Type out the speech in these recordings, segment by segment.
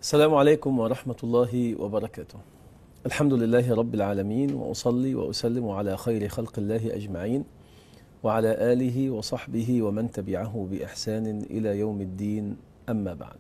السلام عليكم ورحمة الله وبركاته. الحمد لله رب العالمين وأصلي وأسلم على خير خلق الله أجمعين وعلى آله وصحبه ومن تبعه بإحسان إلى يوم الدين أما بعد.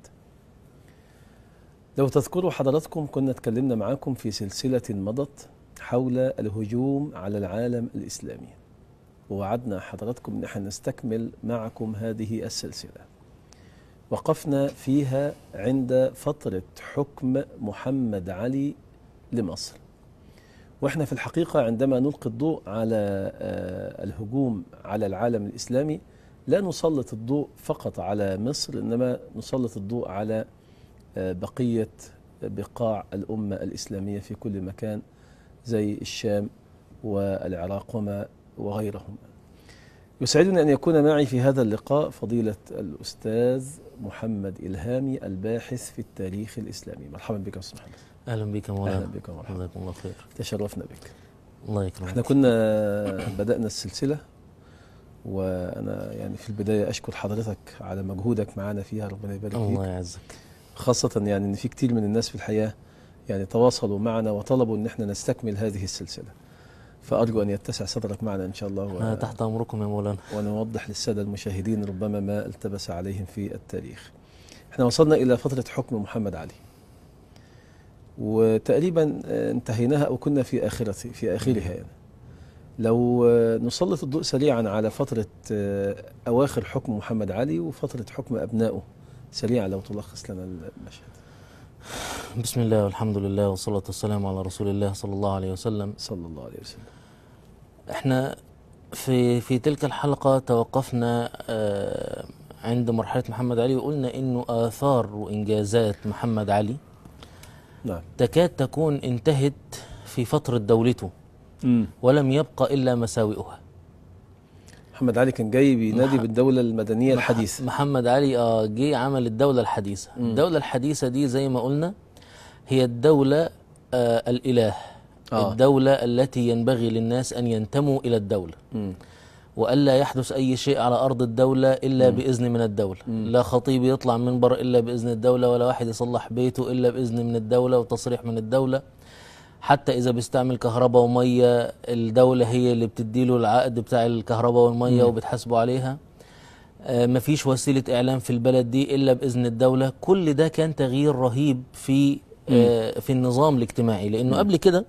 لو تذكروا حضراتكم كنا اتكلمنا معاكم في سلسلة مضت حول الهجوم على العالم الإسلامي. ووعدنا حضراتكم ان احنا نستكمل معكم هذه السلسله. وقفنا فيها عند فتره حكم محمد علي لمصر. واحنا في الحقيقه عندما نلقي الضوء على آه، الهجوم على العالم الاسلامي لا نسلط الضوء فقط على مصر انما نسلط الضوء على آه، بقيه بقاع الامه الاسلاميه في كل مكان زي الشام والعراق وما وغيرهما يسعدني أن يكون معي في هذا اللقاء فضيلة الأستاذ محمد إلهامي الباحث في التاريخ الإسلامي مرحبا بك يا أستاذ محمد اهلا بك يا مولانا أهلا بك ومرحبا جزاكم الله خير تشرفنا بك الله يكرمك احنا كنا بدأنا السلسلة وأنا يعني في البداية أشكر حضرتك على مجهودك معنا فيها ربنا يبارك فيك الله يعزك خاصة يعني إن في كتير من الناس في الحياة يعني تواصلوا معنا وطلبوا إن احنا نستكمل هذه السلسلة فأرجو أن يتسع صدرك معنا إن شاء الله و... انا تحت امركم يا مولانا ونوضح للسادة المشاهدين ربما ما التبس عليهم في التاريخ احنا وصلنا إلى فترة حكم محمد علي وتقريبا آه، انتهيناها أو كنا في آخرة في آخرها يعني لو آه، نسلط الضوء سريعا على فترة آه، أواخر حكم محمد علي وفترة حكم أبنائه سريعا لو تلخص لنا المشهد بسم الله والحمد لله والصلاة والسلام على رسول الله صلى الله عليه وسلم صلى الله عليه وسلم احنا في في تلك الحلقة توقفنا آه، عند مرحلة محمد علي وقلنا انه آثار وإنجازات محمد علي نعم تكاد تكون انتهت في فترة دولته ولم يبقى إلا مساوئها محمد علي كان جاي بينادي مح- بالدولة المدنية الحديثة محمد علي اه جه عمل الدولة الحديثة مم. الدولة الحديثة دي زي ما قلنا هي الدولة آه الإله آه. الدولة التي ينبغي للناس أن ينتموا إلى الدولة مم. وألا يحدث أي شيء على أرض الدولة إلا مم. بإذن من الدولة مم. لا خطيب يطلع منبر إلا بإذن الدولة ولا واحد يصلح بيته إلا بإذن من الدولة وتصريح من الدولة حتى إذا بيستعمل كهرباء ومية الدولة هي اللي بتديله العقد بتاع الكهرباء والمية مم. وبتحاسبه عليها آه، مفيش وسيلة إعلام في البلد دي إلا بإذن الدولة كل ده كان تغيير رهيب في آه، في النظام الاجتماعي لأنه مم. قبل كده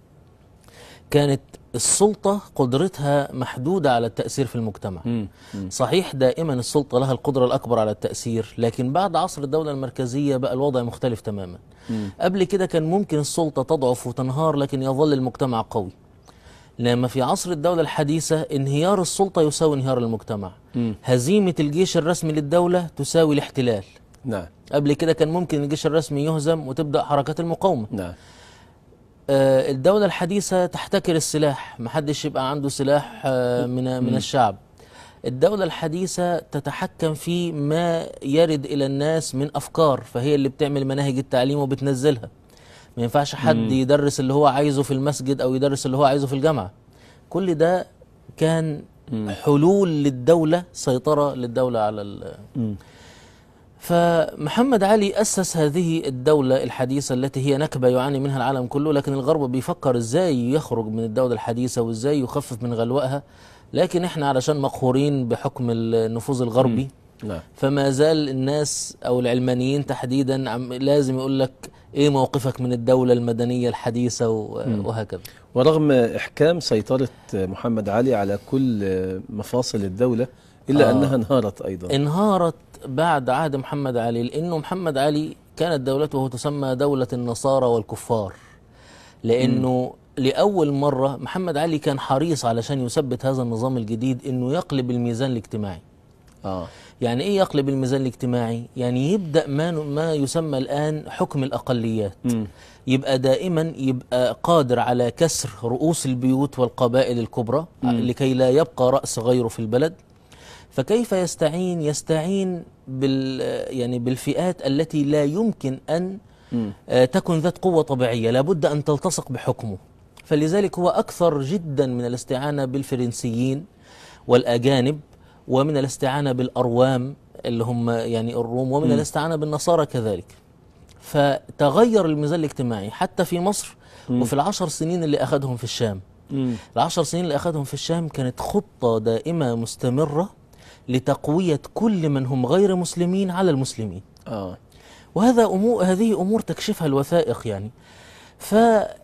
كانت السلطة قدرتها محدودة على التأثير في المجتمع مم. مم. صحيح دائما السلطة لها القدرة الأكبر على التأثير لكن بعد عصر الدولة المركزية بقى الوضع مختلف تماما مم. قبل كده كان ممكن السلطة تضعف وتنهار لكن يظل المجتمع قوي لما في عصر الدولة الحديثة انهيار السلطة يساوي انهيار المجتمع مم. هزيمة الجيش الرسمي للدولة تساوي الاحتلال نعم قبل كده كان ممكن الجيش الرسمي يهزم وتبدأ حركات المقاومة نعم آه، الدولة الحديثة تحتكر السلاح محدش يبقى عنده سلاح آه، من من الشعب الدولة الحديثة تتحكم في ما يرد إلى الناس من أفكار فهي اللي بتعمل مناهج التعليم وبتنزلها ما ينفعش حد مم. يدرس اللي هو عايزه في المسجد أو يدرس اللي هو عايزه في الجامعة كل ده كان مم. حلول للدولة سيطرة للدولة على ال مم. فمحمد علي أسس هذه الدولة الحديثة التي هي نكبة يعاني منها العالم كله لكن الغرب بيفكر إزاي يخرج من الدولة الحديثة وإزاي يخفف من غلوائها لكن إحنا علشان مقهورين بحكم النفوذ الغربي نعم فما زال الناس أو العلمانيين تحديدا عم لازم يقول لك إيه موقفك من الدولة المدنية الحديثة و- مم. وهكذا ورغم إحكام سيطرة محمد علي على كل مفاصل الدولة إلا آه. أنها انهارت أيضا انهارت بعد عهد محمد علي لأنه محمد علي كانت دولته تسمى دولة النصارى والكفار لأنه لأول مرة محمد علي كان حريص علشان يثبت هذا النظام الجديد أنه يقلب الميزان الاجتماعي آه. يعني إيه يقلب الميزان الاجتماعي؟ يعني يبدأ ما, ما يسمى الآن حكم الأقليات مم. يبقى دائما يبقى قادر على كسر رؤوس البيوت والقبائل الكبرى مم. لكي لا يبقى رأس غيره في البلد فكيف يستعين يستعين بال يعني بالفئات التي لا يمكن أن مم. آه، تكن ذات قوة طبيعية لابد أن تلتصق بحكمه فلذلك هو أكثر جدا من الاستعانة بالفرنسيين والأجانب ومن الاستعانة بالأروام اللي هم يعني الروم ومن مم. الاستعانة بالنصارى كذلك فتغير الميزان الاجتماعي حتى في مصر وفي العشر سنين اللي أخذهم في الشام مم. العشر سنين اللي أخذهم في الشام كانت خطة دائمة مستمرة لتقوية كل من هم غير مسلمين على المسلمين اه وهذا أمور هذه أمور تكشفها الوثائق يعني ف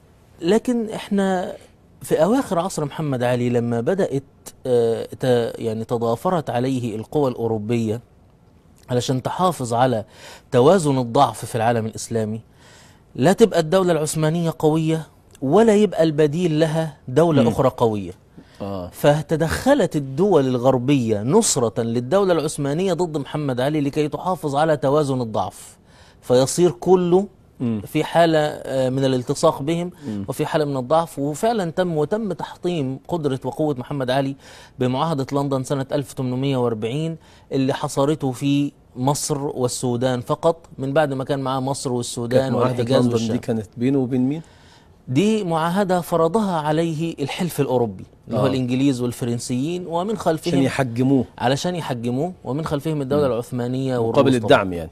لكن احنا في أواخر عصر محمد علي لما بدأت آه، ت- يعني تضافرت عليه القوى الأوروبية علشان تحافظ على توازن الضعف في العالم الإسلامي لا تبقى الدولة العثمانية قوية ولا يبقى البديل لها دولة مم. أخرى قوية اه فتدخلت الدول الغربية نصرة للدولة العثمانية ضد محمد علي لكي تحافظ على توازن الضعف فيصير كله مم. في حالة آه، من الالتصاق بهم مم. وفي حالة من الضعف وفعلا تم وتم تحطيم قدرة وقوة محمد علي بمعاهدة لندن سنة 1840 اللي حصرته في مصر والسودان فقط من بعد ما كان معاه مصر كانت والسودان معاهدة والحجاز لندن والشام دي كانت بينه وبين مين؟ دي معاهدة فرضها عليه الحلف الأوروبي اللي هو آه. الإنجليز والفرنسيين ومن عشان خلفهم يحجموه علشان يحجموه ومن خلفهم الدولة العثمانية مقابل والروس طبعاً. الدعم يعني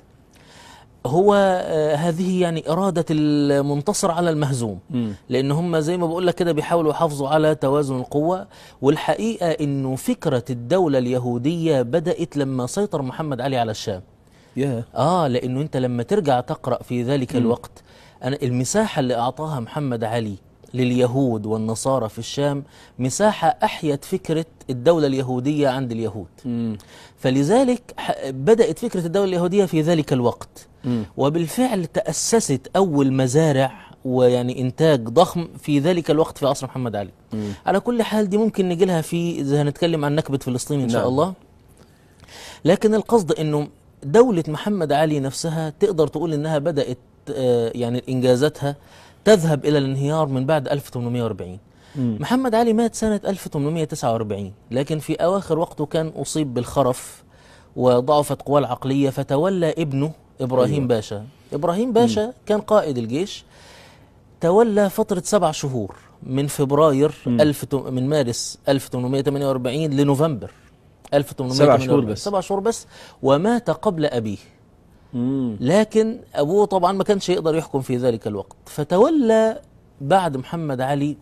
هو آه، هذه يعني إرادة المنتصر على المهزوم مم. لأن هم زي ما بقول لك كده بيحاولوا يحافظوا على توازن القوة والحقيقة إنه فكرة الدولة اليهودية بدأت لما سيطر محمد علي على الشام يا آه لأنه أنت لما ترجع تقرأ في ذلك الوقت أنا المساحة اللي أعطاها محمد علي لليهود والنصارى في الشام مساحة أحيت فكرة الدولة اليهودية عند اليهود مم. فلذلك ح- بدأت فكرة الدولة اليهودية في ذلك الوقت مم. وبالفعل تأسست أول مزارع ويعني إنتاج ضخم في ذلك الوقت في عصر محمد علي مم. على كل حال دي ممكن نجي لها في إذا هنتكلم عن نكبة فلسطين إن شاء نعم. الله لكن القصد إنه دولة محمد علي نفسها تقدر تقول إنها بدأت آه، يعني إنجازاتها تذهب إلى الانهيار من بعد 1840 مم. محمد علي مات سنة 1849 لكن في أواخر وقته كان أصيب بالخرف وضعفت قواه العقلية فتولى ابنه إبراهيم أيوة. باشا إبراهيم باشا كان قائد الجيش تولى فترة سبع شهور من فبراير مم. ألف تو- من مارس 1848 لنوفمبر 1848 سبع شهور بس. سبع شهور بس ومات قبل أبيه مم. لكن أبوه طبعا ما كانش يقدر يحكم في ذلك الوقت فتولى بعد محمد علي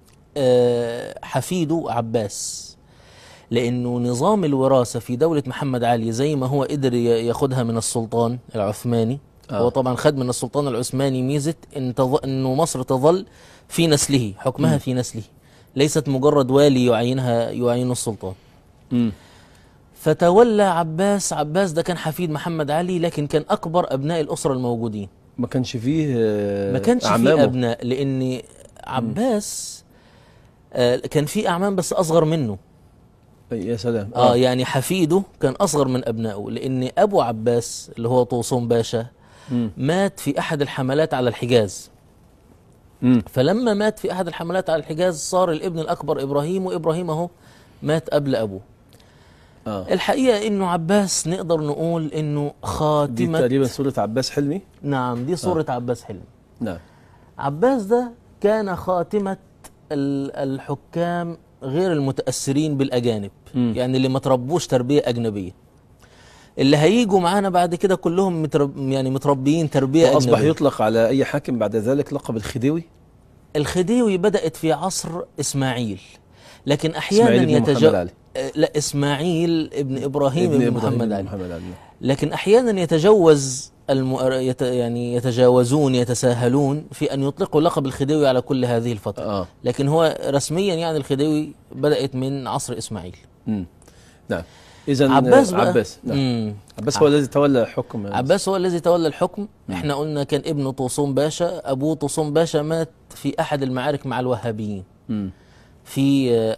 آه، حفيده عباس لأنه نظام الوراثة في دولة محمد علي زي ما هو قدر ي- ياخدها من السلطان العثماني آه. هو طبعا خد من السلطان العثماني ميزة إن تظ... أنه مصر تظل في نسله حكمها في نسله ليست مجرد والي يعينها يعين السلطان مم. فتولى عباس عباس ده كان حفيد محمد علي لكن كان أكبر أبناء الأسرة الموجودين ما كانش فيه آه، ما كانش أعمامه. في ابناء لان عباس آه كان في اعمام بس اصغر منه يا سلام اه يعني حفيده كان اصغر من ابنائه لان ابو عباس اللي هو طوسون باشا مم. مات في احد الحملات على الحجاز مم. فلما مات في احد الحملات على الحجاز صار الابن الاكبر ابراهيم وابراهيم اهو مات قبل ابوه اه الحقيقه انه عباس نقدر نقول انه دي خاتمه تقريبا سورة عباس حلمي نعم دي صوره عباس حلمي نعم عباس ده كان خاتمة ال- الحكام غير المتأثرين بالأجانب مم. يعني اللي ما تربوش تربية أجنبية اللي هيجوا معانا بعد كده كلهم مترب يعني متربيين تربية وأصبح أجنبية يطلق على أي حاكم بعد ذلك لقب الخديوي الخديوي بدأت في عصر إسماعيل لكن إسماعيل أحيانا بن محمد يتجاوز علي لا إسماعيل ابن إبراهيم ابن, ابن محمد إبراهيم علي بن محمد علي لكن احيانا يتجوز الم... يت... يعني يتجاوزون يتساهلون في ان يطلقوا لقب الخديوي على كل هذه الفتره اه لكن هو رسميا يعني الخديوي بدات من عصر اسماعيل مم. نعم إذا عباس بقى عباس نعم. مم. عباس هو الذي تولى حكم عباس هو الذي تولى الحكم احنا قلنا كان ابنه طوسون باشا ابوه طوسون باشا مات في احد المعارك مع الوهابيين مم. في آه،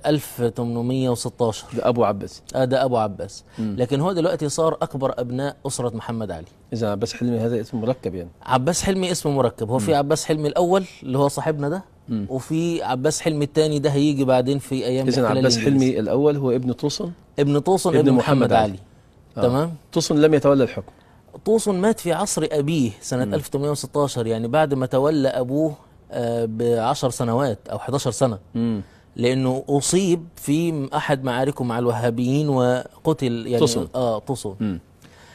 1816 ده أبو عباس آه ده ابو عباس مم. لكن هو دلوقتي صار اكبر ابناء اسره محمد علي إذا عباس حلمي هذا اسم مركب يعني عباس حلمي اسمه مركب هو في عباس حلمي الاول اللي هو صاحبنا ده مم. وفي عباس حلمي الثاني ده هيجي بعدين في ايام إذا الاحتلال عباس الإنجليزي. حلمي الأول هو ابن طوسن ابن طوسن ابن ابن, محمد محمد, علي. علي, آه. تمام طوسن لم يتولى الحكم طوسن مات في عصر ابيه سنه 1816 يعني بعد ما تولى ابوه ب 10 سنوات او 11 سنه مم. لانه اصيب في احد معاركه مع الوهابيين وقتل يعني طوسن. اه طوسن مم.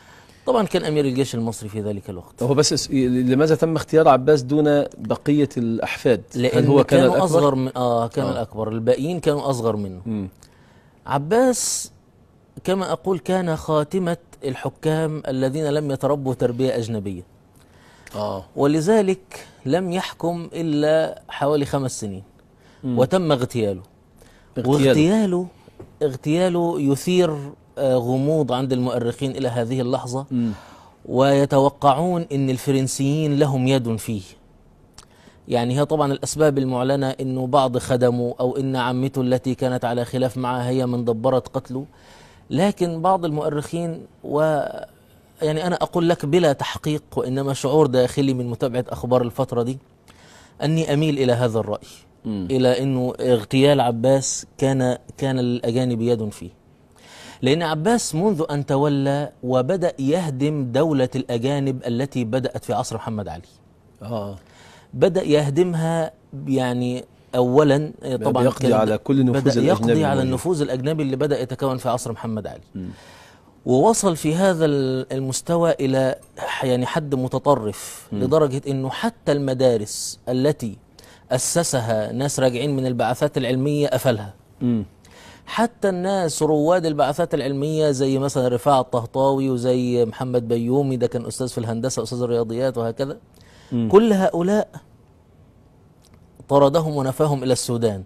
طبعا كان امير الجيش المصري في ذلك الوقت هو بس اس- لماذا تم اختيار عباس دون بقية الأحفاد لان هل هو كان كانوا الأكبر؟ اصغر من اه كان آه. الاكبر الباقيين كانوا اصغر منه مم. عباس كما اقول كان خاتمه الحكام الذين لم يتربوا تربيه اجنبيه آه ولذلك لم يحكم الا حوالي خمس سنين مم. وتم اغتياله اغتياله. واغتياله اغتياله يثير آه، غموض عند المؤرخين الى هذه اللحظه مم. ويتوقعون ان الفرنسيين لهم يد فيه يعني هي طبعا الاسباب المعلنه انه بعض خدمه او ان عمته التي كانت على خلاف معه هي من دبرت قتله لكن بعض المؤرخين و يعني انا اقول لك بلا تحقيق وانما شعور داخلي من متابعه اخبار الفتره دي اني اميل الى هذا الراي مم. الى انه اغتيال عباس كان كان للاجانب يد فيه لان عباس منذ ان تولى وبدا يهدم دوله الاجانب التي بدات في عصر محمد علي آه بدا يهدمها يعني اولا طبعا بيقضي كان على كل نفوذ بدا الأجنبي يقضي على الموجود. النفوذ الاجنبي اللي بدا يتكون في عصر محمد علي ووصل في هذا ال- المستوى الى ح- يعني حد متطرف لدرجه انه حتى المدارس التي اسسها ناس راجعين من البعثات العلميه قفلها مم. حتى الناس رواد البعثات العلميه زي مثلا رفاعه الطهطاوي وزي محمد بيومي ده كان استاذ في الهندسه استاذ الرياضيات وهكذا مم. كل هؤلاء طردهم ونفاهم الى السودان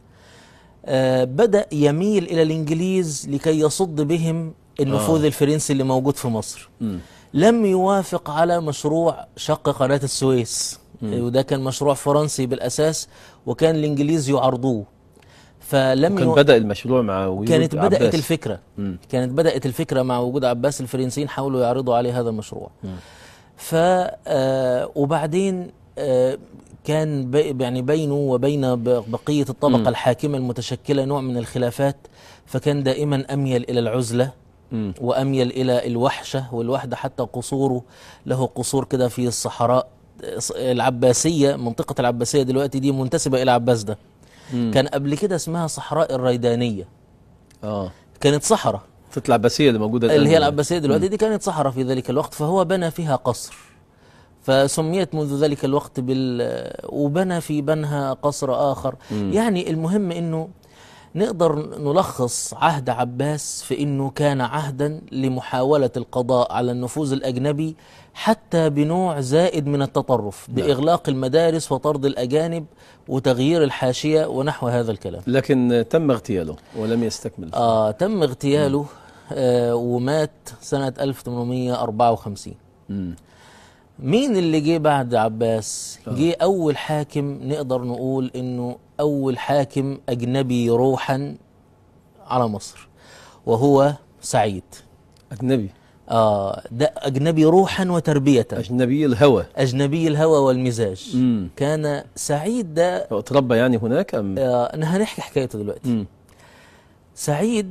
آه بدا يميل الى الانجليز لكي يصد بهم النفوذ آه. الفرنسي اللي موجود في مصر مم. لم يوافق على مشروع شق قناه السويس وده كان مشروع فرنسي بالاساس وكان الانجليز يعارضوه فلم كان يو... بدأ المشروع مع وجود كانت بدات عباس. الفكره مم. كانت بدات الفكره مع وجود عباس الفرنسيين حاولوا يعرضوا عليه هذا المشروع ف آه، وبعدين آه، كان بي يعني بينه وبين ب- بقيه الطبقه مم. الحاكمه المتشكله نوع من الخلافات فكان دائما اميل الى العزله مم. واميل الى الوحشه والوحده حتى قصوره له قصور كده في الصحراء العباسيه منطقه العباسيه دلوقتي دي منتسبه الى عباس ده مم. كان قبل كده اسمها صحراء الريدانيه آه كانت صحراء تطلع العباسية اللي موجودة اللي الآن. هي العباسيه دلوقتي دي كانت صحراء في ذلك الوقت فهو بنى فيها قصر فسميت منذ ذلك الوقت بال وبنى في بنها قصر اخر مم. يعني المهم انه نقدر نلخص عهد عباس في انه كان عهدا لمحاوله القضاء على النفوذ الاجنبي حتى بنوع زائد من التطرف نعم. باغلاق المدارس وطرد الاجانب وتغيير الحاشيه ونحو هذا الكلام لكن تم اغتياله ولم يستكمل آه تم اغتياله آه ومات سنة 1854 مم. مين اللي جه بعد عباس آه. جه أول حاكم نقدر نقول إنه أول حاكم أجنبي روحا على مصر وهو سعيد أجنبي آه ده أجنبي روحا وتربية أجنبي الهوى أجنبي الهوى والمزاج مم. كان سعيد ده هو تربى يعني هناك أم آه أنا هنحكي حكايته دلوقتي مم. سعيد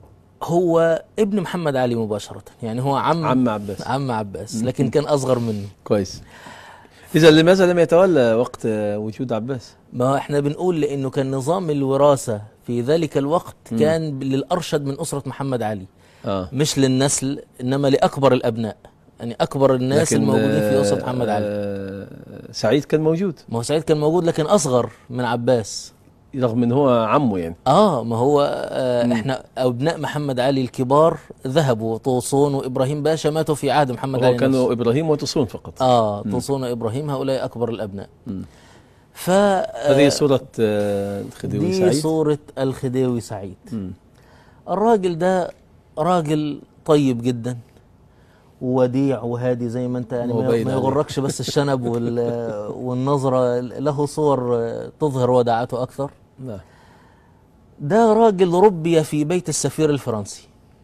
هو ابن محمد علي مباشرة يعني هو عم عم عباس عم عباس لكن كان اصغر منه كويس إذا لماذا لم يتولى وقت آه، وجود عباس؟ ما هو احنا بنقول لانه كان نظام الوراثه في ذلك الوقت كان للارشد من اسره محمد علي آه مش للنسل انما لاكبر الابناء يعني اكبر الناس لكن، الموجودين في آه، اسره محمد علي آه، سعيد كان موجود ما هو سعيد كان موجود لكن اصغر من عباس رغم ان هو عمه يعني اه ما هو آه احنا ابناء محمد علي الكبار ذهبوا طوسون وابراهيم باشا ماتوا في عهد محمد هو علي نفسه. كانوا ابراهيم وتصون فقط اه طوسون وابراهيم هؤلاء اكبر الابناء مم. ف آه، هذه صورة آه، الخديوي دي سعيد صورة الخديوي سعيد مم. الراجل ده راجل طيب جدا وديع وهادي زي ما انت يعني هو ما باين ما عليه. يغركش بس الشنب وال والنظرة له صور تظهر وداعته أكثر نعم ده راجل ربي في بيت السفير الفرنسي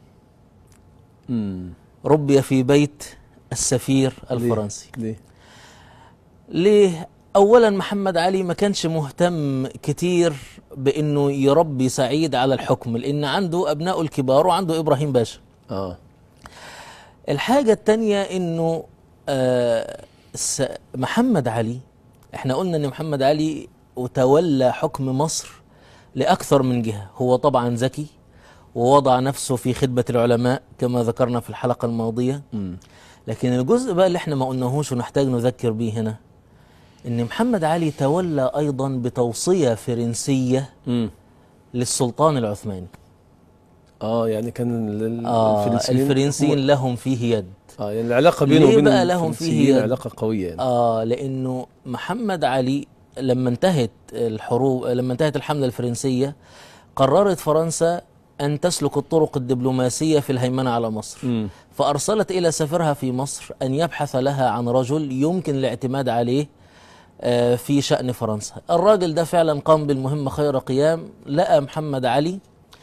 مم. ربي في بيت السفير ليه؟ الفرنسي ليه؟ ليه اولا محمد علي ما كانش مهتم كتير بانه يربي سعيد على الحكم لان عنده ابنائه الكبار وعنده ابراهيم باشا اه الحاجة التانية انه آه س- محمد علي احنا قلنا ان محمد علي تولى حكم مصر لاكثر من جهة هو طبعا ذكي ووضع نفسه في خدمة العلماء كما ذكرنا في الحلقة الماضية مم. لكن الجزء بقى اللي احنا ما قلناهوش ونحتاج نذكر بيه هنا ان محمد علي تولى ايضا بتوصية فرنسية مم. للسلطان العثماني اه يعني كان ال- آه الفرنسيين الفرنسيين لهم فيه يد اه يعني العلاقه بينه ليه وبين بقى لهم فيه الفرنسيين يد؟ علاقه قويه يعني آه لأنه محمد علي لما انتهت الحروب لما انتهت الحملة الفرنسية قررت فرنسا أن تسلك الطرق الدبلوماسية في الهيمنة على مصر مم. فأرسلت إلى سفيرها في مصر أن يبحث لها عن رجل يمكن الاعتماد عليه آه، في شأن فرنسا الراجل ده فعلا قام بالمهمة خير قيام لقى محمد علي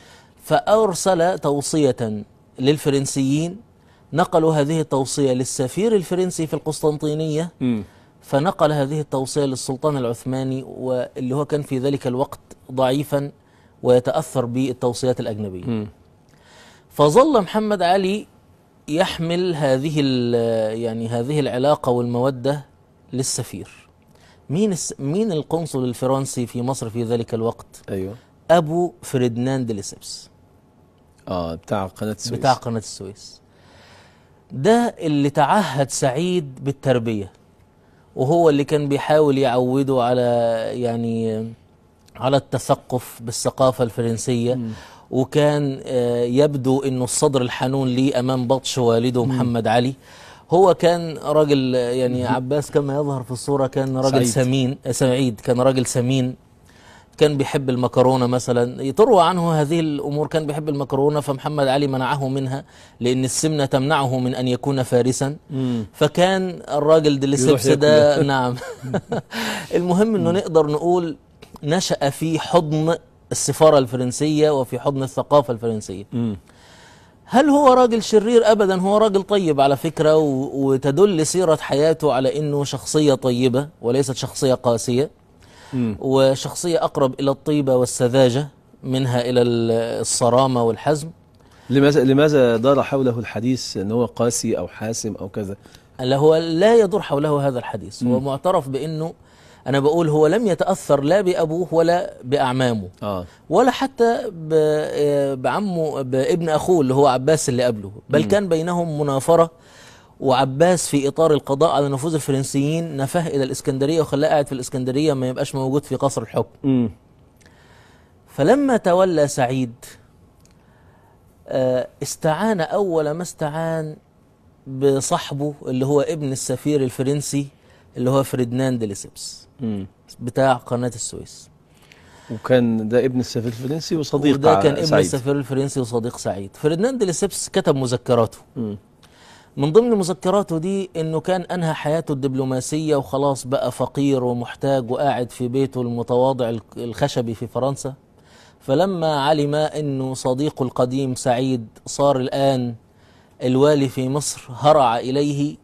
فأرسل توصية للفرنسيين نقلوا هذه التوصية للسفير الفرنسي في القسطنطينية مم. فنقل هذه التوصية للسلطان العثماني واللي هو كان في ذلك الوقت ضعيفا ويتأثر بالتوصيات الأجنبية مم. فظل محمد علي يحمل هذه ال- يعني هذه العلاقة والمودة للسفير مين الس... مين القنصل الفرنسي في مصر في ذلك الوقت ايوه أبو فرديناند ليسبس اه بتاع قناه السويس بتاع قناة السويس ده اللي تعهد سعيد بالتربية وهو اللي كان بيحاول يعوده على يعني على التثقف بالثقافة الفرنسية وكان آه، يبدو انه الصدر الحنون ليه امام بطش والده محمد علي هو كان راجل آه، يعني عباس كما يظهر في الصورة كان راجل سعيد. سمين آه، سعيد كان راجل سمين كان بيحب المكرونه مثلا تروى عنه هذه الامور كان بيحب المكرونه فمحمد علي منعه منها لان السمنه تمنعه من ان يكون فارسا مم. فكان الراجل ديليسيبس يروح ده نعم المهم انه نقدر نقول نشأ في حضن السفاره الفرنسيه وفي حضن الثقافه الفرنسيه مم. هل هو راجل شرير ابدا هو راجل طيب على فكره و... وتدل سيره حياته على انه شخصيه طيبه وليست شخصيه قاسيه مم. وشخصيه اقرب الى الطيبه والسذاجه منها الى ال- الصرامه والحزم لماذا لماذا دار حوله الحديث ان هو قاسي او حاسم او كذا اللي هو لا يدور حوله هذا الحديث هو معترف بانه انا بقول هو لم يتاثر لا بابوه ولا باعمامه اه ولا حتى ب- بعمه بابن اخوه اللي هو عباس اللي قبله بل كان بينهم منافره وعباس في اطار القضاء على نفوذ الفرنسيين نفاه الى الاسكندريه وخلاه قاعد في الاسكندريه ما يبقاش موجود في قصر الحكم مم. فلما تولى سعيد آه، استعان اول ما استعان بصاحبه اللي هو ابن السفير الفرنسي اللي هو فرديناند ليسبس مم. بتاع قناه السويس وكان ده ابن السفير الفرنسي وصديق وده ع- كان ابن سعيد. السفير الفرنسي وصديق سعيد فرديناند ليسبس كتب مذكراته مم. من ضمن مذكراته دي انه كان انهى حياته الدبلوماسيه وخلاص بقى فقير ومحتاج وقاعد في بيته المتواضع الك- الخشبي في فرنسا فلما علم انه صديقه القديم سعيد صار الان الوالي في مصر هرع اليه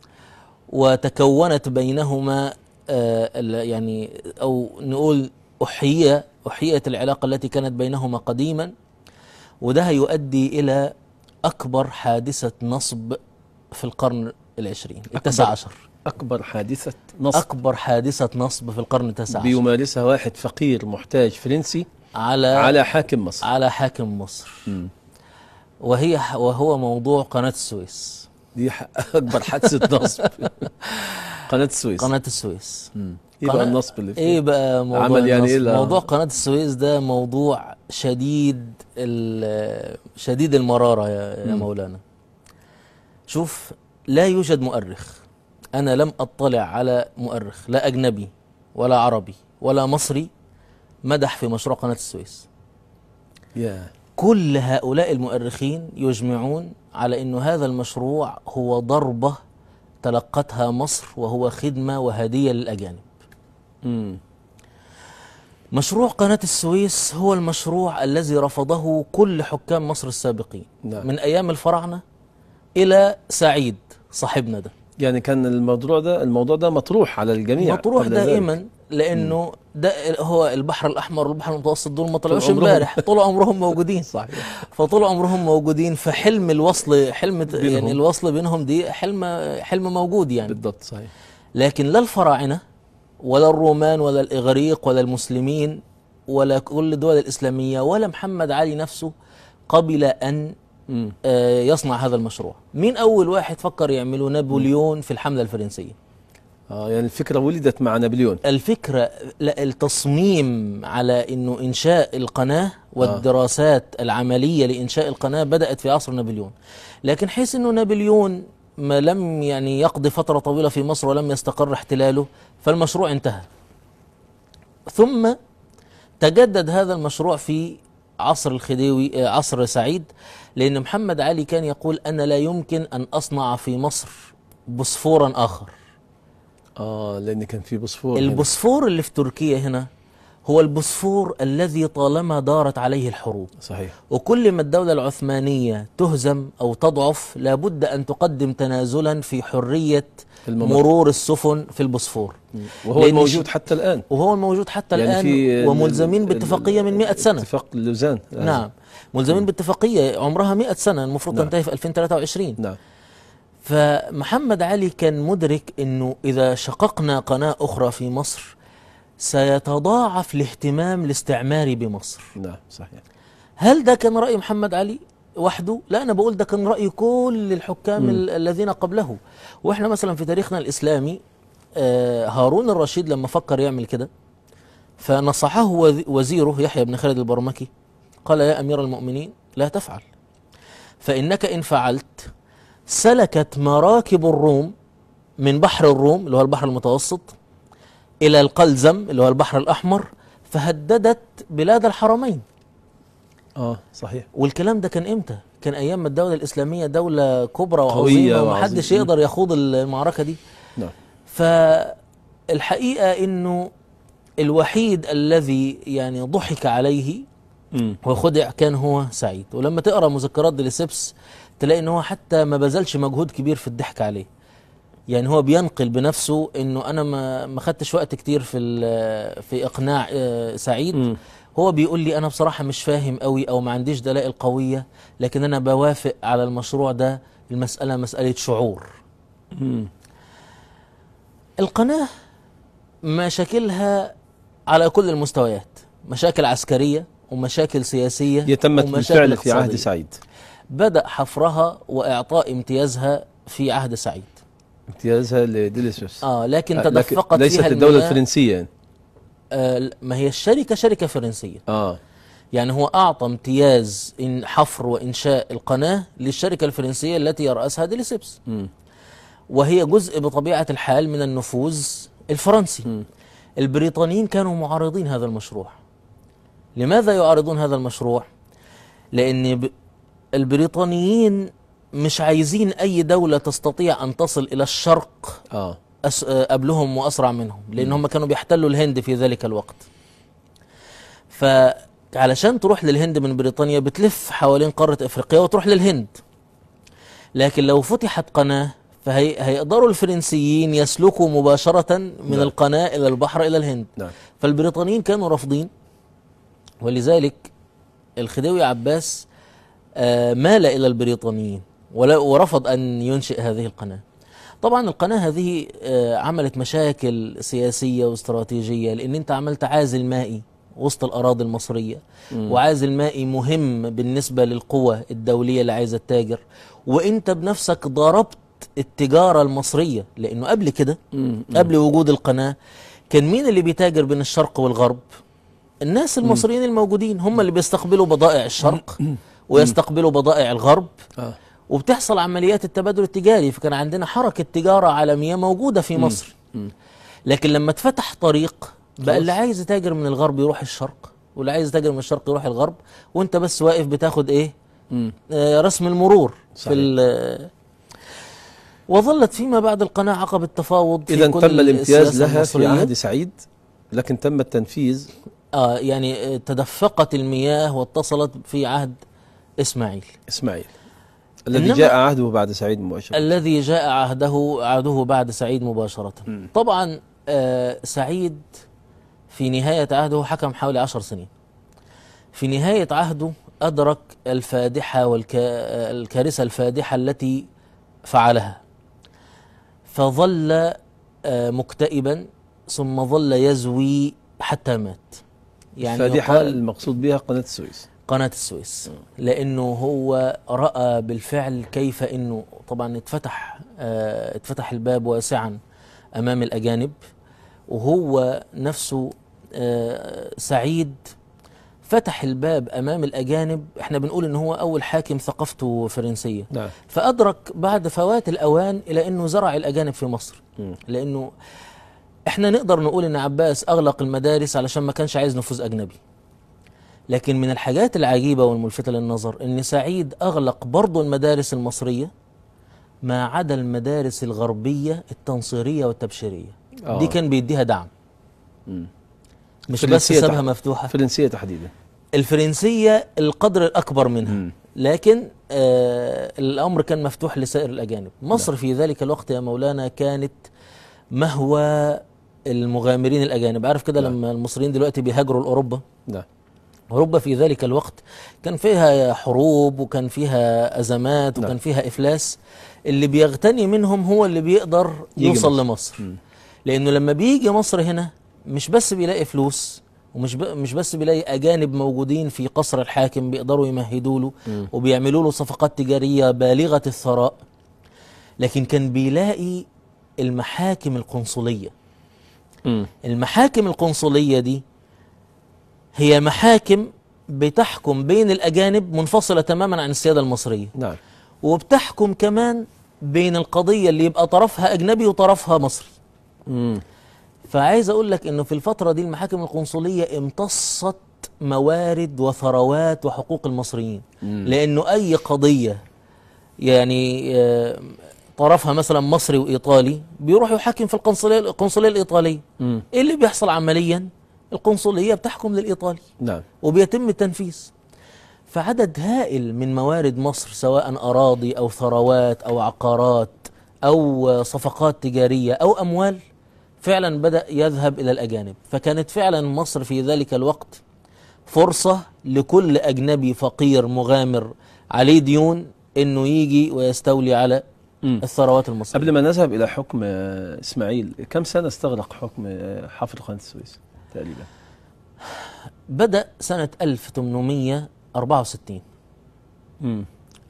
وتكونت بينهما آه، ال- يعني او نقول احيي احييت العلاقه التي كانت بينهما قديما وده هيؤدي الى اكبر حادثه نصب في القرن العشرين التاسع عشر اكبر حادثه نصب اكبر حادثه نصب في القرن التاسع عشر بيمارسها واحد فقير محتاج فرنسي على على حاكم مصر على حاكم مصر مم. وهي وهو موضوع قناه السويس دي ح- اكبر حادثه نصب قناه السويس قناه السويس مم. ايه بقى قناة- النصب اللي فيه ايه بقى موضوع عمل يعني النصب؟ إيه لا- موضوع قناه السويس ده موضوع شديد ال- شديد المراره يا يا مم. مولانا شوف لا يوجد مؤرخ انا لم اطلع على مؤرخ لا اجنبي ولا عربي ولا مصري مدح في مشروع قناه السويس يا كل هؤلاء المؤرخين يجمعون على أن هذا المشروع هو ضربة تلقتها مصر وهو خدمة وهدية للأجانب مم. مشروع قناة السويس هو المشروع الذي رفضه كل حكام مصر السابقين نعم. من أيام الفراعنة إلى سعيد صاحبنا ده يعني كان الموضوع ده الموضوع ده مطروح على الجميع مطروح قبل ذلك. دائما لأنه ده هو البحر الأحمر والبحر المتوسط دول ما طلعوش عمرهم. امبارح طول عمرهم موجودين صحيح فطول عمرهم موجودين فحلم الوصل حلم بينهم. يعني الوصل بينهم دي حلم حلم موجود يعني بالضبط صحيح لكن لا الفراعنه ولا الرومان ولا الاغريق ولا المسلمين ولا كل الدول الاسلاميه ولا محمد علي نفسه قبل أن مم. آه، يصنع هذا المشروع مين أول واحد فكر يعمله نابليون في الحملة الفرنسية اه يعني الفكره ولدت مع نابليون الفكرة لا التصميم على أنه إنشاء القناة والدراسات العملية لإنشاء القناة بدأت في عصر نابليون لكن حيث أنه نابليون ما لم يعني يقضي فترة طويلة في مصر ولم يستقر احتلاله فالمشروع انتهى ثم تجدد هذا المشروع في عصر الخديوي آه، عصر سعيد لأن محمد علي كان يقول أنا لا يمكن أن أصنع في مصر بوسفورا آخر اه لان كان في بوسفور هنا. البوسفور اللي في تركيا هنا هو البوسفور الذي طالما دارت عليه الحروب صحيح وكل ما الدولة العثمانية تهزم أو تضعف لابد أن تقدم تنازلا في حرية الممر. مرور السفن في البوسفور وهو لأن الموجود حتى الان وهو الموجود حتى يعني الآن في ال- وملزمين ال- باتفاقية من 100 سنة اتفاق لوزان نعم ملزمين باتفاقية عمرها 100 سنة المفروض نعم. تنتهي في 2023 نعم فمحمد علي كان مدرك انه اذا شققنا قناه اخرى في مصر سيتضاعف الاهتمام الاستعماري بمصر نعم صحيح هل ده كان راي محمد علي وحده لا انا بقول ده كان راي كل الحكام ال- الذين قبله واحنا مثلا في تاريخنا الاسلامي آه، هارون الرشيد لما فكر يعمل كده فنصحه وز- وزيره يحيى بن خالد البرمكي قال يا امير المؤمنين لا تفعل فانك ان فعلت سلكت مراكب الروم من بحر الروم اللي هو البحر المتوسط الى القلزم اللي هو البحر الاحمر فهددت بلاد الحرمين اه صحيح والكلام ده كان امتى؟ كان ايام ما الدوله الاسلاميه دوله كبرى قوية وعظيمه وعظيمة. ومحدش يقدر يخوض المعركه دي نعم فالحقيقه انه الوحيد الذي يعني ضحك عليه مم. وخدع كان هو سعيد ولما تقرا مذكرات ديليسيبس تلاقي ان هو حتى ما بذلش مجهود كبير في الضحك عليه يعني هو بينقل بنفسه انه انا ما ما خدتش وقت كتير في ال- في اقناع آه، سعيد مم. هو بيقول لي انا بصراحه مش فاهم قوي او ما عنديش دلائل قويه لكن انا بوافق على المشروع ده المساله مساله شعور مم. القناه مشاكلها على كل المستويات مشاكل عسكريه ومشاكل سياسيه هي تمت ومشاكل بالفعل في عهد اقتصادية. سعيد بدأ حفرها وإعطاء امتيازها في عهد سعيد امتيازها لديليسيوس آه لكن آه، لكن تدفقت ليست فيها الدولة المياه- الفرنسية يعني. آه ما هي الشركة شركة فرنسية اه يعني هو أعطى امتياز إن حفر وإنشاء القناة للشركة الفرنسية التي يرأسها ديليسيبس مم. وهي جزء بطبيعة الحال من النفوذ الفرنسي مم. البريطانيين كانوا معارضين هذا المشروع لماذا يعارضون هذا المشروع لأن ب- البريطانيين مش عايزين أي دولة تستطيع أن تصل إلى الشرق اه أس... آه، قبلهم وأسرع منهم لأن هم كانوا بيحتلوا الهند في ذلك الوقت فعلشان تروح للهند من بريطانيا بتلف حوالين قارة إفريقيا وتروح للهند لكن لو فتحت قناة فهيقدروا الفرنسيين يسلكوا مباشرة من نعم. القناة إلى البحر إلى الهند نعم فالبريطانيين كانوا رافضين ولذلك الخديوي عباس آه، مال إلى البريطانيين ولا- ورفض أن ينشئ هذه القناة طبعا القناة هذه آه، عملت مشاكل سياسية واستراتيجية لأن أنت عملت عازل مائي وسط الأراضي المصرية وعازل مائي مهم بالنسبة للقوى الدولية اللي عايزة تتاجر وأنت بنفسك ضربت التجارة المصرية لأنه قبل كده مم. قبل وجود القناة كان مين اللي بيتاجر بين الشرق والغرب الناس المصريين الموجودين هم اللي بيستقبلوا بضائع الشرق ويستقبلوا بضائع الغرب اه وبتحصل عمليات التبادل التجاري فكان عندنا حركة تجارة عالمية موجودة في مصر لكن لما اتفتح طريق بقى خلاص. اللي عايز يتاجر من الغرب يروح الشرق واللي عايز يتاجر من الشرق يروح الغرب وانت بس واقف بتاخد ايه مم. آه، رسم المرور صحيح. في ال- وظلت فيما بعد القناة عقب التفاوض في اذا كل تم الامتياز السياسة لها في المصرية. عهد سعيد لكن تم التنفيذ آه يعني آه، تدفقت المياه واتصلت في عهد إسماعيل اسماعيل الذي إنما- جاء عهده بعد سعيد مباشرة الذي جاء عهده عهده بعد سعيد مباشرة مم. طبعا آه سعيد في نهاية عهده حكم حوالي عشر سنين في نهاية عهده أدرك الفادحة والكارثة الفادحة التي فعلها فظل آه مكتئبا ثم ظل يزوي حتى مات يعني فادحة يقال المقصود بها قناة السويس قناة السويس لأنه هو رأى بالفعل كيف أنه طبعا اتفتح آه، اتفتح الباب واسعا أمام الأجانب وهو نفسه آه، سعيد فتح الباب أمام الأجانب احنا بنقول أنه هو أول حاكم ثقافته فرنسية نعم فأدرك بعد فوات الأوان إلى أنه زرع الأجانب في مصر مم. لأنه احنا نقدر نقول أن عباس أغلق المدارس علشان ما كانش عايز نفوذ أجنبي لكن من الحاجات العجيبة والملفتة للنظر أن سعيد أغلق برضو المدارس المصرية ما عدا المدارس الغربية التنصيرية والتبشيرية آه. دي كان بيديها دعم مم. مش بس فرنسية سابها تحت- مفتوحة فرنسية تحديدا الفرنسية القدر الأكبر منها مم. لكن آه الأمر كان مفتوح لسائر الأجانب مصر في ذلك الوقت يا مولانا كانت مهوى المغامرين الأجانب عارف كده نعم. لما المصريين دلوقتي بيهاجروا لأوروبا نعم أوروبا في ذلك الوقت كان فيها حروب وكان فيها أزمات وكان نعم. فيها إفلاس اللي بيغتني منهم هو اللي بيقدر يجي يوصل مصر. لمصر مم. لأنه لما بيجي مصر هنا مش بس بيلاقي فلوس ومش ب... مش بس بيلاقي أجانب موجودين في قصر الحاكم بيقدروا يمهدوا له مم. وبيعملوا له صفقات تجارية بالغة الثراء لكن كان بيلاقي المحاكم القنصلية مم. المحاكم القنصلية دي هي محاكم بتحكم بين الأجانب منفصلة تماما عن السيادة المصرية نعم وبتحكم كمان بين القضية اللي يبقى طرفها أجنبي وطرفها مصري مم. فعايز أقول لك إنه في الفترة دي المحاكم القنصلية امتصت موارد وثروات وحقوق المصريين مم. لأنه أي قضية يعني آه، طرفها مثلا مصري وإيطالي بيروح يحكم في القنصلية القنصلية الإيطالية مم. ايه اللي بيحصل عمليا القنصليه بتحكم للايطالي نعم وبيتم التنفيذ فعدد هائل من موارد مصر سواء اراضي او ثروات او عقارات او صفقات تجاريه او اموال فعلا بدا يذهب الى الاجانب فكانت فعلا مصر في ذلك الوقت فرصه لكل اجنبي فقير مغامر عليه ديون انه يجي ويستولي على مم. الثروات المصريه قبل ما نذهب إلى حكم آه، إسماعيل كم سنة استغرق حكم آه، حافظ قناة السويس تقريبا بدا سنه 1864 مم.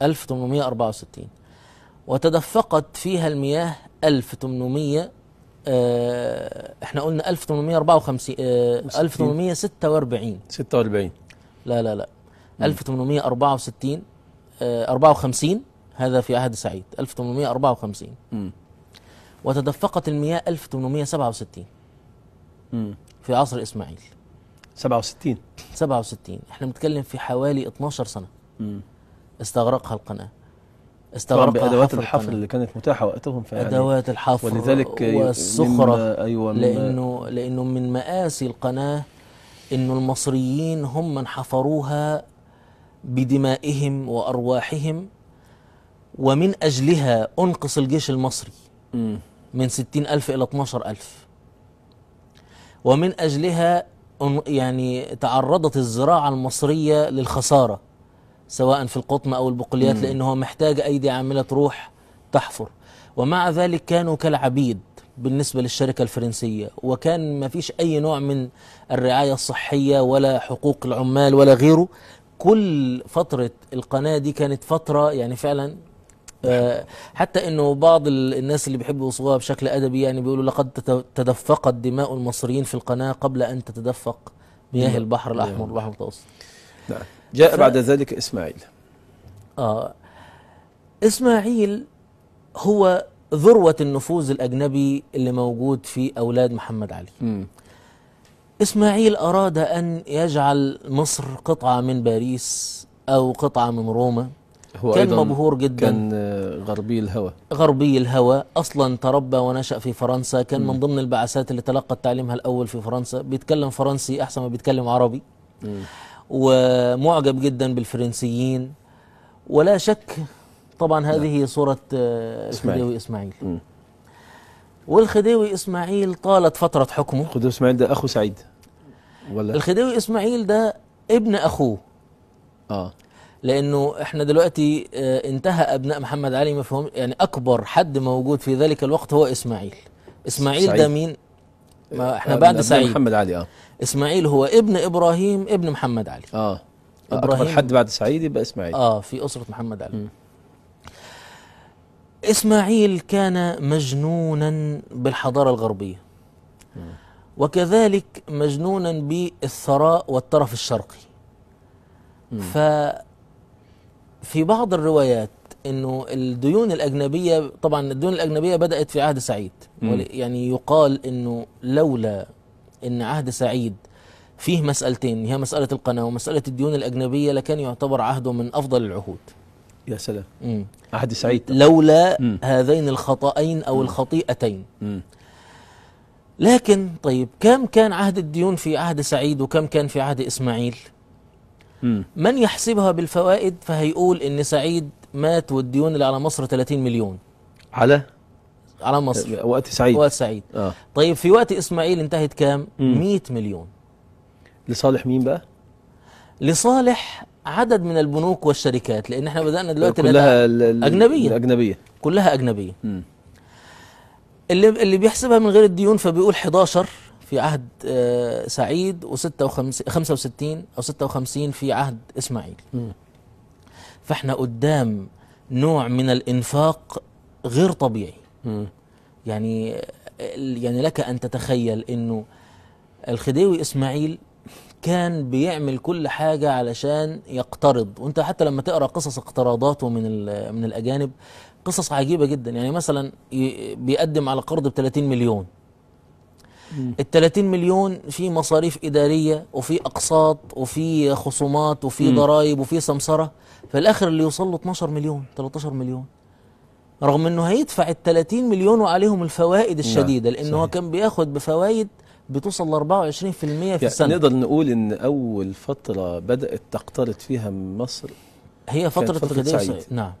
1864 وتدفقت فيها المياه 1800 آه احنا قلنا 1854 آه 1846 46 لا لا لا 1864 آه 54 هذا في عهد سعيد 1854 مم. وتدفقت المياه 1867 مم. في عصر اسماعيل 67 67 احنا بنتكلم في حوالي 12 سنة مم. استغرقها القناة طبعا استغرقها بأدوات حفر الحفر القناة. اللي كانت متاحة وقتهم فيعني ادوات الحفر ولذلك ي- والسخره مما- أيوة مما- لانه لانه من مآسي القناه انه المصريين هم من حفروها بدمائهم وارواحهم ومن اجلها انقص الجيش المصري مم. من ستين ألف إلى 12 ألف ومن أجلها أن- يعني تعرضت الزراعة المصرية للخسارة سواء في القطن أو البقوليات مم. لأنه هو محتاج أيدي عاملة تروح تحفر ومع ذلك كانوا كالعبيد بالنسبة للشركة الفرنسية وكان ما فيش أي نوع من الرعاية الصحية ولا حقوق العمال ولا غيره كل فترة القناة دي كانت فترة يعني فعلا آه، حتى انه بعض ال- الناس اللي بيحبوا يوصفوها بشكل ادبي يعني بيقولوا لقد تت- تدفقت دماء المصريين في القناه قبل ان تتدفق مياه مياه- البحر مياه الاحمر والبحر المتوسط. نعم جاء ف- بعد ذلك إسماعيل اه اسماعيل هو ذروه النفوذ الاجنبي اللي موجود في اولاد محمد علي. مم. اسماعيل اراد ان يجعل مصر قطعه من باريس او قطعه من روما. هو كان أيضا مبهور جدا كان آه، غربي الهوى غربي الهوى اصلا تربى ونشا في فرنسا كان مم. من ضمن البعثات اللي تلقت تعليمها الاول في فرنسا بيتكلم فرنسي احسن ما بيتكلم عربي مم. ومعجب جدا بالفرنسيين ولا شك طبعا هذه صورة آه، إسماعيل. الخديوي إسماعيل مم. والخديوي إسماعيل طالت فترة حكمه خديوي إسماعيل ده أخو سعيد ولا الخديوي إسماعيل ده ابن أخوه آه لأنه إحنا دلوقتي آه، انتهى أبناء محمد علي مفهوم يعني أكبر حد موجود في ذلك الوقت هو إسماعيل إسماعيل ده سعيد. مين؟ ما احنا آه، بعد من أبناء سعيد محمد علي آه إسماعيل هو ابن إبراهيم ابن محمد علي آه اكبر إبراهيم حد بعد سعيد يبقى اسماعيل اه في أسرة محمد علي مم. إسماعيل كان مجنونا بالحضارة الغربية وكذلك مجنونا بالثراء والترف الشرقي ف في بعض الروايات انه الديون الاجنبيه طبعا الديون الاجنبيه بدات في عهد سعيد مم. ول- يعني يقال انه لولا ان عهد سعيد فيه مسألتين هي مسألة القناة ومسألة الديون الأجنبية لكان يعتبر عهده من أفضل العهود يا سلام مم. عهد سعيد لولا مم. هذين الخطأين أو الخطيئتين مم. لكن طيب كم كان عهد الديون في عهد سعيد وكم كان في عهد إسماعيل مم. من يحسبها بالفوائد فهيقول إن سعيد مات والديون اللي على مصر 30 مليون على على مصر وقت سعيد وقت سعيد اه طيب في وقت إسماعيل انتهت كام مم. 100 مليون لصالح مين بقى؟ لصالح عدد من البنوك والشركات لأن احنا بدأنا دلوقتي ندع- كلها ال- ال- أجنبية. الأجنبية كلها أجنبية مم. اللي اللي بيحسبها من غير الديون فبيقول 11 في عهد آه، سعيد و56 65 او 56 في عهد اسماعيل مم. فاحنا قدام نوع من الانفاق غير طبيعي مم. يعني يعني لك ان تتخيل انه الخديوي اسماعيل كان بيعمل كل حاجه علشان يقترض وانت حتى لما تقرا قصص اقتراضاته من ال- من الاجانب قصص عجيبه جدا يعني مثلا ي- بيقدم على قرض ب 30 مليون مم. ال 30 مليون في مصاريف اداريه وفي اقساط وفي خصومات وفي مم. ضرائب وفي سمسره في الاخر اللي يوصل له 12 مليون 13 مليون رغم انه هيدفع ال 30 مليون وعليهم الفوائد الشديده لانه هو صحيح. كان بياخد بفوائد بتوصل ل 24% في يعني السنه نقدر نقول ان اول فترة بدأت تقترض فيها مصر هي فتره فترة الخديوي سعيد. سعيد. نعم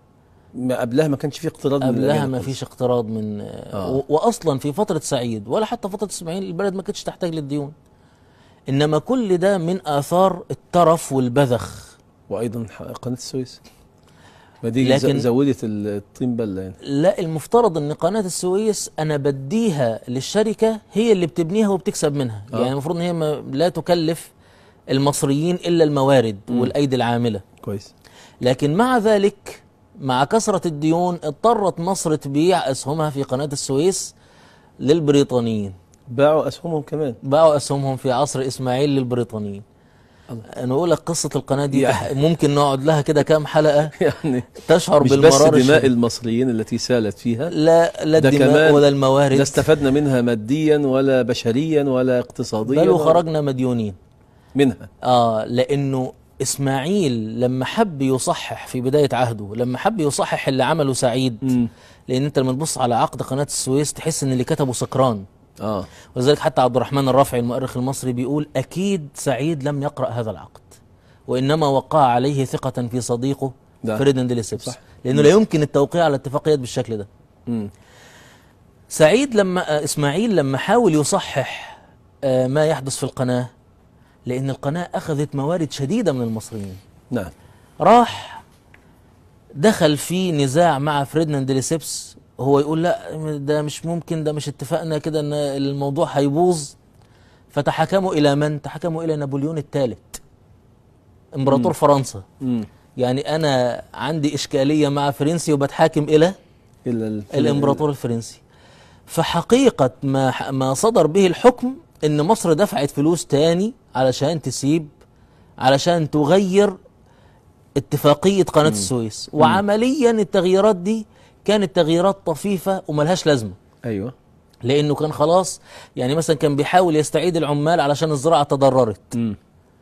ما قبلها ما كانش فيه اقتراض من قبلها الأجانب ما خالص. فيش اقتراض من آه. و- واصلا في فتره سعيد ولا حتى فتره اسماعيل البلد ما كانتش تحتاج للديون انما كل ده من اثار الترف والبذخ وايضا ح- قناة السويس ما دي لكن- لكن زودت الطين بلة يعني لا المفترض ان قناه السويس انا بديها للشركه هي اللي بتبنيها وبتكسب منها آه. يعني المفروض ان هي ما لا تكلف المصريين الا الموارد مم. والايدي العامله كويس لكن مع ذلك مع كثره الديون اضطرت مصر تبيع اسهمها في قناه السويس للبريطانيين باعوا اسهمهم كمان باعوا اسهمهم في عصر اسماعيل للبريطانيين الله. انا اقول لك قصه القناه دي يعني- ممكن نقعد لها كده كام حلقه يعني تشعر مش بس بالمرار دماء الشديد. المصريين التي سالت فيها لا لا ده الدماء كمان ولا الموارد لا استفدنا منها ماديا ولا بشريا ولا اقتصاديا بل ولا- وخرجنا مديونين منها اه لانه اسماعيل لما حب يصحح في بدايه عهده لما حب يصحح اللي عمله سعيد مم. لان انت لما تبص على عقد قناه السويس تحس ان اللي كتبه سكران اه ولذلك حتى عبد الرحمن الرافعي المؤرخ المصري بيقول اكيد سعيد لم يقرا هذا العقد وانما وقع عليه ثقه في صديقه ده. فريدن ديليسيبس صح. لانه لا يمكن التوقيع على اتفاقيات بالشكل ده مم. سعيد لما آه، اسماعيل لما حاول يصحح آه، ما يحدث في القناه لان القناه اخذت موارد شديده من المصريين نعم راح دخل في نزاع مع فريدناند ديليسيبس هو يقول لا ده مش ممكن ده مش اتفقنا كده ان الموضوع هيبوظ فتحكموا الى من؟ تحكموا الى نابليون الثالث امبراطور فرنسا مم. يعني انا عندي اشكاليه مع فرنسي وبتحاكم الى الا ال- الامبراطور الفرنسي فحقيقه ما ما صدر به الحكم ان مصر دفعت فلوس تاني علشان تسيب علشان تغير اتفاقيه قناه السويس وعمليا التغييرات دي كانت تغييرات طفيفه وملهاش لازمه ايوه لانه كان خلاص يعني مثلا كان بيحاول يستعيد العمال علشان الزراعه تضررت مم.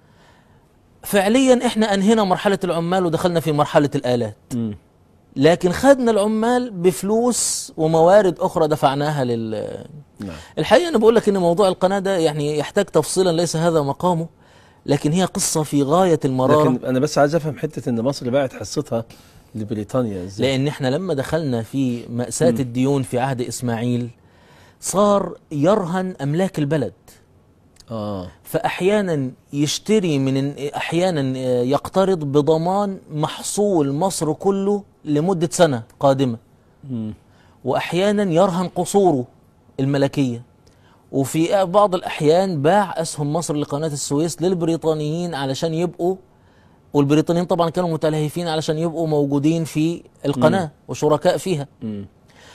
فعليا احنا انهينا مرحله العمال ودخلنا في مرحله الالات مم. لكن خدنا العمال بفلوس وموارد اخرى دفعناها لل نعم الحقيقه انا بقول لك ان موضوع القناه ده يعني يحتاج تفصيلا ليس هذا مقامه لكن هي قصه في غايه المراره لكن انا بس عايز افهم حته ان مصر باعت حصتها لبريطانيا ازاي لان احنا لما دخلنا في ماساه الديون في عهد اسماعيل صار يرهن املاك البلد اه فاحيانا يشتري من احيانا يقترض بضمان محصول مصر كله لمده سنه قادمه مم. واحيانا يرهن قصوره الملكيه وفي بعض الاحيان باع اسهم مصر لقناه السويس للبريطانيين علشان يبقوا والبريطانيين طبعا كانوا متلهفين علشان يبقوا موجودين في القناة وشركاء فيها مم.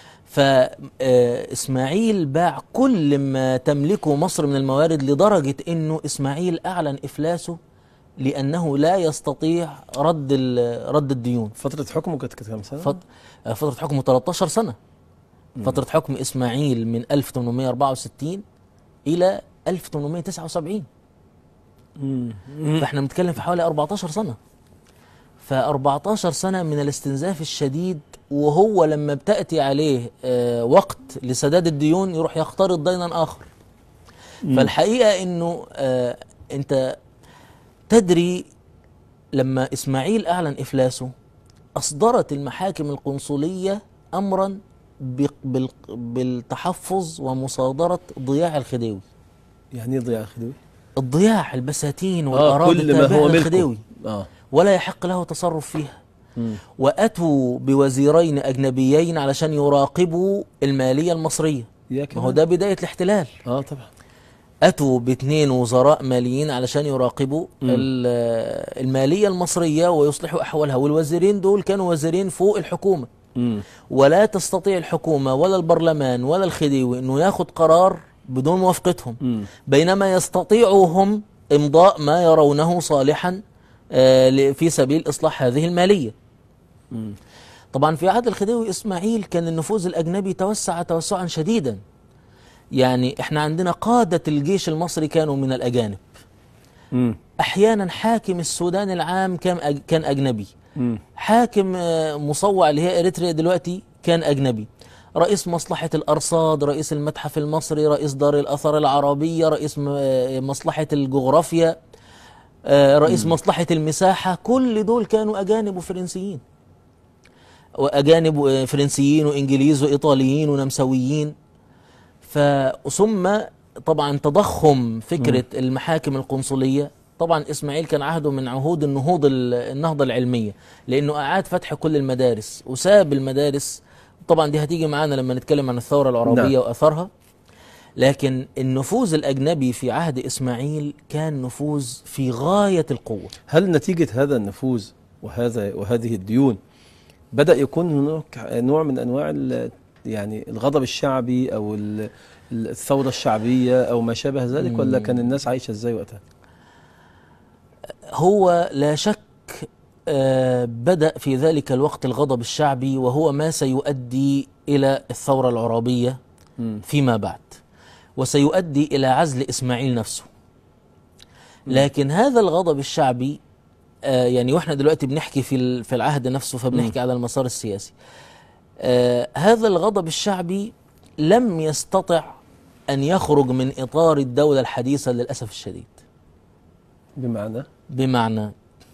فإسماعيل باع كل ما تملكه مصر من الموارد لدرجة أنه إسماعيل أعلن إفلاسه لأنه لا يستطيع رد ال- رد الديون فترة حكمه كانت كانت كام سنة؟ فت- آه، فترة حكمه 13 سنة فترة حكم إسماعيل من 1864 إلى 1879 مم. فاحنا بنتكلم في حوالي 14 سنة ف 14 سنة من الاستنزاف الشديد وهو لما بتأتي عليه آه، وقت لسداد الديون يروح يقترض دينا آخر فالحقيقة انه آه، انت تدري لما اسماعيل اعلن افلاسه اصدرت المحاكم القنصلية امرا بق- بال- بالتحفظ ومصادرة ضياع الخديوي يعني ايه ضياع خدوي؟ الضياع البساتين اه والأراضي كل ما التابعة هو ملكه للخديوي اه ولا يحق له تصرف فيها مم. وأتوا بوزيرين أجنبيين علشان يراقبوا المالية المصرية يا ما هو كمان ده بداية الاحتلال اه طبعا أتوا باثنين وزراء ماليين علشان يراقبوا مم. ال- المالية المصرية ويصلحوا أحوالها والوزيرين دول كانوا وزيرين فوق الحكومة مم. ولا تستطيع الحكومة ولا البرلمان ولا الخديوي أنه ياخد قرار بدون موافقتهم مم. بينما يستطيعوا هم إمضاء ما يرونه صالحا آه، ل- في سبيل إصلاح هذه المالية مم. طبعا في عهد الخديوي إسماعيل كان النفوذ الأجنبي توسع توسعا شديدا يعني احنا عندنا قادة الجيش المصري كانوا من الأجانب مم. أحيانا حاكم السودان العام كان أج- كان أجنبي مم. حاكم آه، مصوع اللي هي إريتريا دلوقتي كان أجنبي رئيس مصلحة الأرصاد رئيس المتحف المصري رئيس دار الأثر العربية رئيس م- آه، مصلحة الجغرافيا آه، رئيس مصلحة المساحة كل دول كانوا أجانب وفرنسيين وأجانب آه، فرنسيين وإنجليز وإيطاليين ونمساويين فثم طبعا تضخم فكرة المحاكم القنصلية طبعا إسماعيل كان عهده من عهود النهوض ال- النهضة العلمية لأنه أعاد فتح كل المدارس وساب المدارس طبعا دي هتيجي معانا لما نتكلم عن الثورة العربية نعم. وأثرها لكن النفوذ الأجنبي في عهد إسماعيل كان نفوذ في غاية القوة هل نتيجة هذا النفوذ وهذا وهذه الديون بدأ يكون هناك نوع من أنواع ال- يعني الغضب الشعبي أو ال- الثورة الشعبية أو ما شابه ذلك ولا كان الناس عايشة إزاي وقتها؟ هو لا شك آه، بدأ في ذلك الوقت الغضب الشعبي وهو ما سيؤدي إلى الثورة العربية مم. فيما بعد وسيؤدي إلى عزل إسماعيل نفسه لكن هذا الغضب الشعبي آه، يعني واحنا دلوقتي بنحكي في ال- في العهد نفسه فبنحكي على المسار السياسي آه، هذا الغضب الشعبي لم يستطع أن يخرج من إطار الدولة الحديثة للأسف الشديد بمعنى بمعنى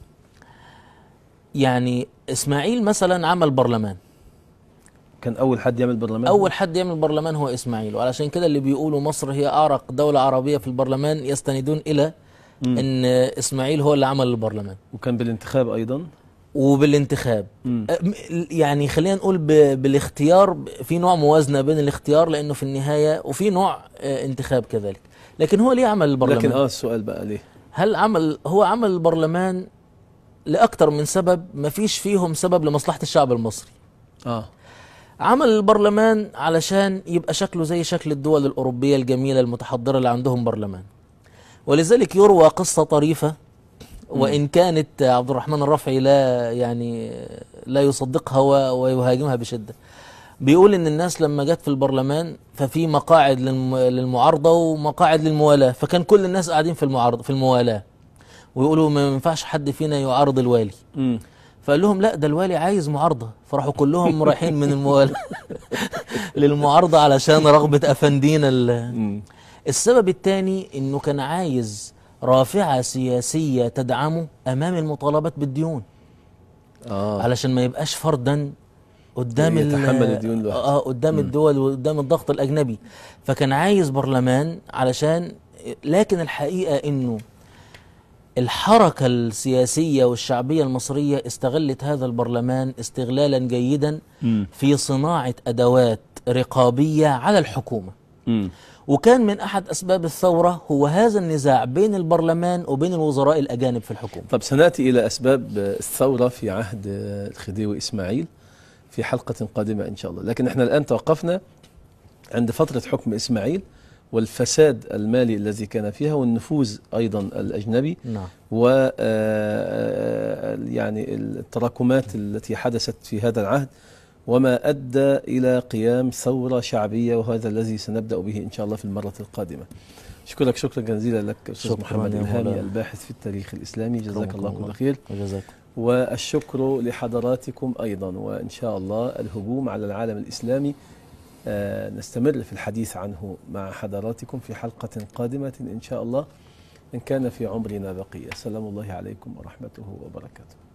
يعني اسماعيل مثلا عمل برلمان كان أول حد يعمل برلمان اول حد يعمل برلمان هو اسماعيل وعلشان كده اللي بيقولوا مصر هي اعرق دوله عربيه في البرلمان يستندون الى مم. ان اسماعيل هو اللي عمل البرلمان وكان بالانتخاب أيضا وبالانتخاب مم. أه، م- يعني خلينا نقول ب- بالاختيار ب- في نوع موازنه بين الاختيار لانه في النهايه وفي نوع آه، انتخاب كذلك لكن هو ليه عمل البرلمان لكن آه السؤال بقى ليه؟ هل عمل هو عمل البرلمان لاكثر من سبب ما فيش فيهم سبب لمصلحه الشعب المصري آه عمل البرلمان علشان يبقى شكله زي شكل الدول الأوروبية الجميلة المتحضرة اللي عندهم برلمان ولذلك يروى قصة طريفة وإن كانت عبد الرحمن الرفعي لا يعني لا يصدقها و- ويهاجمها بشدة بيقول إن الناس لما جت في البرلمان ففي مقاعد للم- للمعارضة ومقاعد للموالاة فكان كل الناس قاعدين في المعارضة في الموالاة ويقولوا ما ينفعش حد فينا يعارض الوالي مم. فقال لهم لا ده الوالي عايز معارضة فراحوا كلهم رايحين من الموالاه للمعارضة علشان رغبة أفندينا ال- مم. السبب الثاني إنه كان عايز رافعة سياسية تدعمه أمام المطالبات بالديون آه علشان ما يبقاش فردا قدام ال- يتحمل الديون لوحده. اه قدام الدول وقدام الضغط الأجنبي فكان عايز برلمان علشان لكن الحقيقة إنه الحركة السياسية والشعبية المصرية استغلت هذا البرلمان استغلالا جيدا مم. في صناعة أدوات رقابية على الحكومة مم. وكان من أحد أسباب الثورة هو هذا النزاع بين البرلمان وبين الوزراء الأجانب في الحكومة طب سناتي الى اسباب الثوره في عهد الخديوي اسماعيل في حلقه قادمه ان شاء الله، لكن احنا الان توقفنا عند فتره حكم اسماعيل والفساد المالي الذي كان فيها والنفوذ ايضا الاجنبي نعم و آه، آه، يعني التراكمات التي حدثت في هذا العهد وما ادى الى قيام ثوره شعبيه وهذا الذي سنبدا به ان شاء الله في المره القادمه. اشكرك شكرا جزيلا لك استاذ شكراً محمد يا الهامي مولانا. الباحث في التاريخ الاسلامي جزاك أكرمكم الله كل الله. خير وجزاكم والشكر لحضراتكم ايضا وان شاء الله الهجوم على العالم الاسلامي آه، نستمر في الحديث عنه مع حضراتكم في حلقه قادمه ان شاء الله ان كان في عمرنا بقيه سلام الله عليكم ورحمته وبركاته